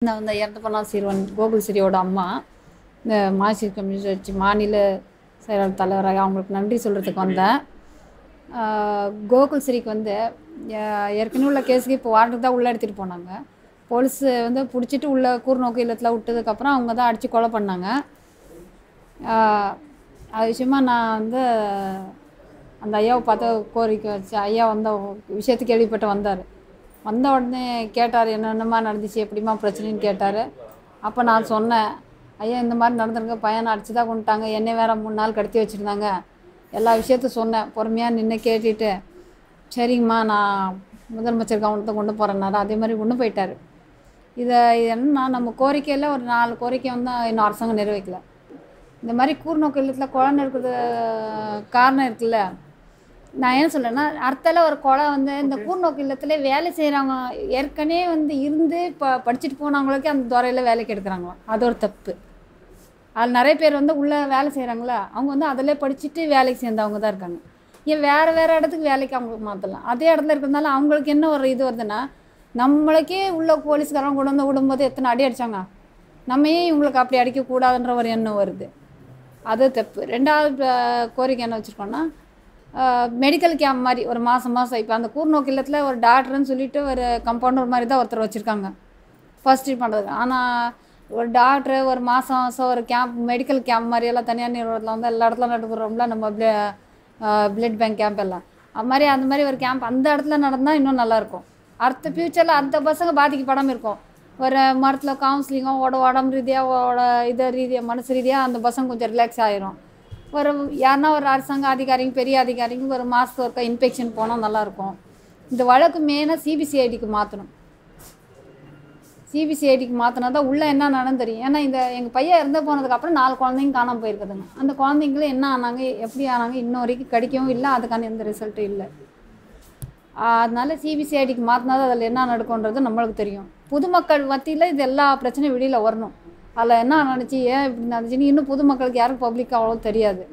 நான் வந்து இறந்து போனா சிறுவன் கோகுல் சிறியோட அம்மா இந்த மார்க்சிஸ்ட் கம்யூனிஸ்ட் கட்சி மாநில செயலாளர் தலைவராக அவங்களுக்கு நன்றி சொல்கிறதுக்கு வந்தேன் ஆஹ் கோகுல் சிறிக்கு வந்து ஏ- ஏற்கனவே உள்ள கேஸுக்கு இப்போ வாரண்ட்டுக்கு தான் உள்ளே எடுத்துகிட்டு போனாங்க போலீஸ் வந்து பிடிச்சிட்டு உள்ள கூர்நோக்கு இல்லத்தில் விட்டதுக்கப்புறம் அவங்க தான் அடித்து கொலை பண்ணாங்க ஆஹ் அது விஷயமா நான் வந்து அந்த ஐயாவை பார்த்து கோரிக்கை வச்சு ஐயா வந்த விஷயத்தை கேள்விப்பட்டு வந்தார் வந்த உடனே கேட்டார் என்னென்னமா நடந்துச்சு எப்படிம்மா பிரச்சனைன்னு கேட்டார் அப்போ நான் சொன்னேன் ஐயா இந்த மாதிரி நடந்திருக்க பையனை அடிச்சு தான் கொண்டுட்டாங்க என்னை வேற மூணு நாள் கடத்தி வச்சுருந்தாங்க எல்லா விஷயத்தையும் சொன்னேன் பொறுமையாக நின்று கேட்டுட்டு சரிங்கம்மா நான் முதலமைச்சர் கவனத்தை கொண்டு போகிறேன்னாரு அதே மாதிரி கொண்டு போயிட்டார் இதை இது என்னன்னா நம்ம கோரிக்கையில் ஒரு நாலு கோரிக்கை வந்து இன்னும் அரசாங்கம் நிறைவேற்றல இந்த மாதிரி கூர்நோக்கு இல்லத்தில் குழந்தை இருக்கிறது காரணம் இருக்குல்ல நான் என்ன சொல்றேன்னா அர்த்தத்தில் ஒரு கொலை வந்து இந்த கூர்நோக்கு இல்லத்துல வேலை செய்கிறவங்க ஏற்கனவே வந்து இருந்து இப்போ படிச்சுட்டு போனவங்களுக்கே அந்த துறையில் வேலைக்கு எடுக்கிறாங்களாம் அது ஒரு தப்பு அதில் நிறைய பேர் வந்து உள்ளே வேலை செய்கிறாங்களா அவங்க வந்து அதிலே படிச்சுட்டு வேலைக்கு சேர்ந்தவங்க தான் இருக்காங்க ஏன் வேறு வேறு இடத்துக்கு வேலைக்கு அவங்களுக்கு மாற்றலாம் அதே இடத்துல இருக்கிறதுனால அவங்களுக்கு என்ன ஒரு இது வருதுன்னா நம்மளுக்கே உள்ள போலீஸ்காரங்க கொண்டு வந்து விடும்போது எத்தனை அடி அடித்தாங்க நம்ம ஏன் இவங்களுக்கு அப்படி அடிக்கக்கூடாதுன்ற ஒரு எண்ணம் வருது அது தப்பு ரெண்டாவது அஹ், கோரிக்கை என்ன வச்சுருக்கோன்னா மெடிக்கல் கேம்ப் மாதிரி ஒரு மாதம் மாதம் இப்போ அந்த கூர்நோக்கு இல்லத்தில் ஒரு டாக்டர்னு சொல்லிட்டு ஒரு கம்பவுண்டர் மாதிரி தான் ஒருத்தர் வச்சுருக்காங்க ஃபர்ஸ்ட் ட்ரீட் பண்ணுறதுக்கு ஆனால் ஒரு டாக்டர் ஒரு மாதம் மாதம் ஒரு கேம்ப் மெடிக்கல் கேம்ப் மாதிரி எல்லாம் தனியார் நிறுவனத்தில் வந்து எல்லா இடத்துல நடைபெறோம்ல நம்ம பிளட் பேங்க் கேம்ப் எல்லாம் அது மாதிரி அந்த மாதிரி ஒரு கேம்ப் அந்த இடத்துல நடந்தால் இன்னும் நல்லாயிருக்கும் அடுத்த ஃப்யூச்சரில் அந்த பசங்க பாதிக்கப்படாமல் இருக்கும் ஒரு மரத்தில் கவுன்சிலிங்கோ உட உடம்பு ரீதியாக உட இது ரீதியாக மனசு ரீதியாக அந்த பசங்க கொஞ்சம் ரிலாக்ஸ் ஆயிரும் ஒரு யாருன்னா ஒரு அரசாங்க அதிகாரிங்க பெரிய அதிகாரிங்க ஒரு மாதத்துக்கு ஒருக்கா இன்ஃபெக்ஷன் போனால் நல்லாயிருக்கும் இந்த வழக்கு மெயினாக சிபிசிஐடிக்கு மாற்றணும் சிபிசிஐடிக்கு மாற்றினா தான் உள்ளே என்ன நடந்து தெரியும் ஏன்னா இந்த எங்கள் பையன் இறந்து போனதுக்கப்புறம் நாலு குழந்தைங்க காணாமல் போயிருக்குதுங்க அந்த குழந்தைங்களும் என்ன ஆனாங்க எப்படி ஆனாங்க இன்ன வரைக்கும் கிடைக்கவும் இல்லை அதுக்கான எந்த ரிசல்ட்டும் இல்லை ஆஹ் அதனால சிபிசிஐடிக்கு மாற்றினா தான் அதில் என்ன நடக்கும்ன்றது நம்மளுக்கு தெரியும் பொதுமக்கள் மத்தியில் இது எல்லா பிரச்சனையும் வெளியில் வரணும் அதில் என்ன நடந்துச்சு ஏன் இப்படி நடந்துச்சுன்னு இன்னும் பொதுமக்களுக்கு யாருக்கும் பப்ளிக் அவ்வளோ தெரியாது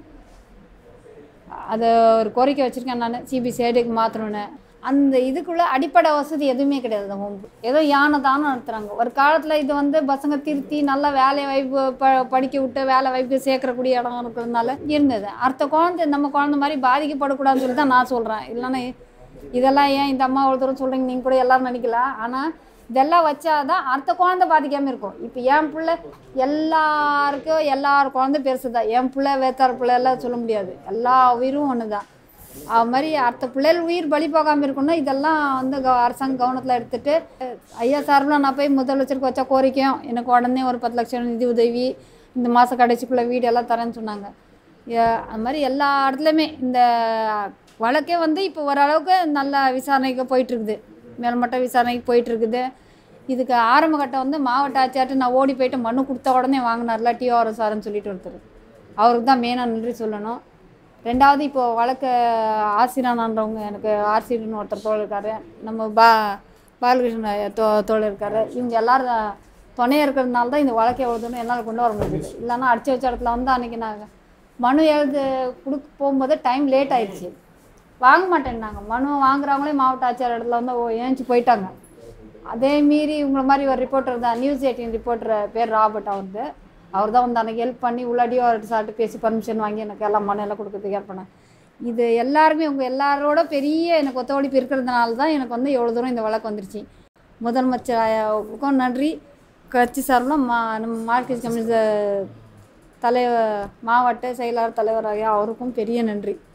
அதை ஒரு கோரிக்கை வச்சுருக்கேன் நான் சிபிசிஐடிக்கு மாற்றணுன்னு அந்த இதுக்குள்ளே அடிப்படை வசதி எதுவுமே கிடையாது அந்த ஹோம் ஏதோ யானை தானே நடத்துகிறாங்க ஒரு காலத்தில் இது வந்து பசங்க திருத்தி நல்லா வேலை வாய்ப்பு ப படிக்க விட்டு வேலை வாய்ப்பு சேர்க்கறக்கூடிய இடம் இருக்கிறதுனால இருந்தது அடுத்த குழந்தை நம்ம குழந்தை மாதிரி பாதிக்கப்படக்கூடாதுன்னு சொல்லி தான் நான் சொல்கிறேன் இல்லைன்னா இதெல்லாம் ஏன் இந்த அம்மா அவ்வளோ தூரம் சொல்கிறீங்க நீங்கள் கூட எல்லாரும் நினைக்கலாம் ஆனால் இதெல்லாம் வச்சாதான் அடுத்த குழந்தை பாதிக்காமல் இருக்கும் இப்போ என் பிள்ளை எல்லாருக்கும் எல்லார் குழந்தை பெருசு தான் என் பிள்ளை வேத்தார் பிள்ளை எல்லாம் சொல்ல முடியாது எல்லா உயிரும் ஒன்று தான் அது மாதிரி அடுத்த பிள்ளைகள் உயிர் பலி போகாமல் இருக்கணும்னா இதெல்லாம் வந்து கவ- அரசாங்க கவனத்தில் எடுத்துட்டு ஐயா சார்பில் நான் போய் முதலமைச்சருக்கு வச்ச கோரிக்கையும் எனக்கு உடனே ஒரு பத்து லட்சம் நிதி உதவி இந்த மாதம் கடைசிக்குள்ளே வீடு எல்லாம் தரேன்னு சொன்னாங்க ஏ- அது மாதிரி எல்லா இடத்துலையுமே இந்த வழக்கே வந்து இப்போ ஓரளவுக்கு நல்ல விசாரணைக்கு போயிட்டுருக்குது மேல்மட்ட விசாரணைக்கு போயிட்டுருக்குது இதுக்கு ஆரம்ப கட்டம் வந்து மாவட்ட ஆட்சியார்ட்ட நான் ஓடி போயிட்டு மனு கொடுத்த உடனே வாங்கினார்ல டிஓஆர்எஸ் சார்னு சொல்லிட்டு ஒருத்தர் அவருக்கு தான் மெயினாக நன்றி சொல்லணும் ரெண்டாவது இப்போ வழக்கு ஆசிரியனான்றவங்க எனக்கு ஆசிரியர்னு ஒருத்தர் தோழர் இருக்காரு நம்ம பா பாலகிருஷ்ணன் தோ தோழர் இருக்காரு இவங்க எல்லாரும் துணையாக இருக்கிறதுனால தான் இந்த வழக்கை எவ்வளோ தூரம் என்னால் கொண்டு வர முடியுது இல்லைன்னா அடிச்சு வச்ச இடத்துல வந்து அன்றைக்கி நான் மனு எழுது கொடுக்க போகும்போது டைம் லேட் ஆயிடுச்சு வாங்க மாட்டேன்னாங்க மனு வாங்குறவங்களே மாவட்ட ஆட்சியர் இடத்துல வந்து ஓ- ஏஞ்சி போயிட்டாங்க அதே மீறி இவங்கள மாதிரி ஒரு ரிப்போர்ட்டர் தான் நியூஸ் எயிட்டின் ரிப்போர்ட்டர் பேர் ராபர்ட் அவர்து அவர் தான் வந்து அன்றைக்கி ஹெல்ப் பண்ணி உள்ளாடியோ அவர்கிட்ட சாப்பிட்டு பேசி பர்மிஷன் வாங்கி எனக்கு எல்லாம் மனு எல்லாம் கொடுக்கறதுக்கு ஹெல்ப் பண்ணேன் இது எல்லாருமே உங்கள் எல்லாரோட பெரிய எனக்கு ஒத்துழைப்பு இருக்கிறதுனால தான் எனக்கு வந்து எவ்வளோ தூரம் இந்த வழக்கு வந்துருச்சு முதலமைச்சர் ஐயாவுக்கும் நன்றி கட்சி சார்பில் மா நம்ம மார்க்சிஸ்ட் கம்யூனிஸ்ட் தலைவர் மாவட்ட செயலாளர் தலைவர் ஐயா அவருக்கும் பெரிய நன்றி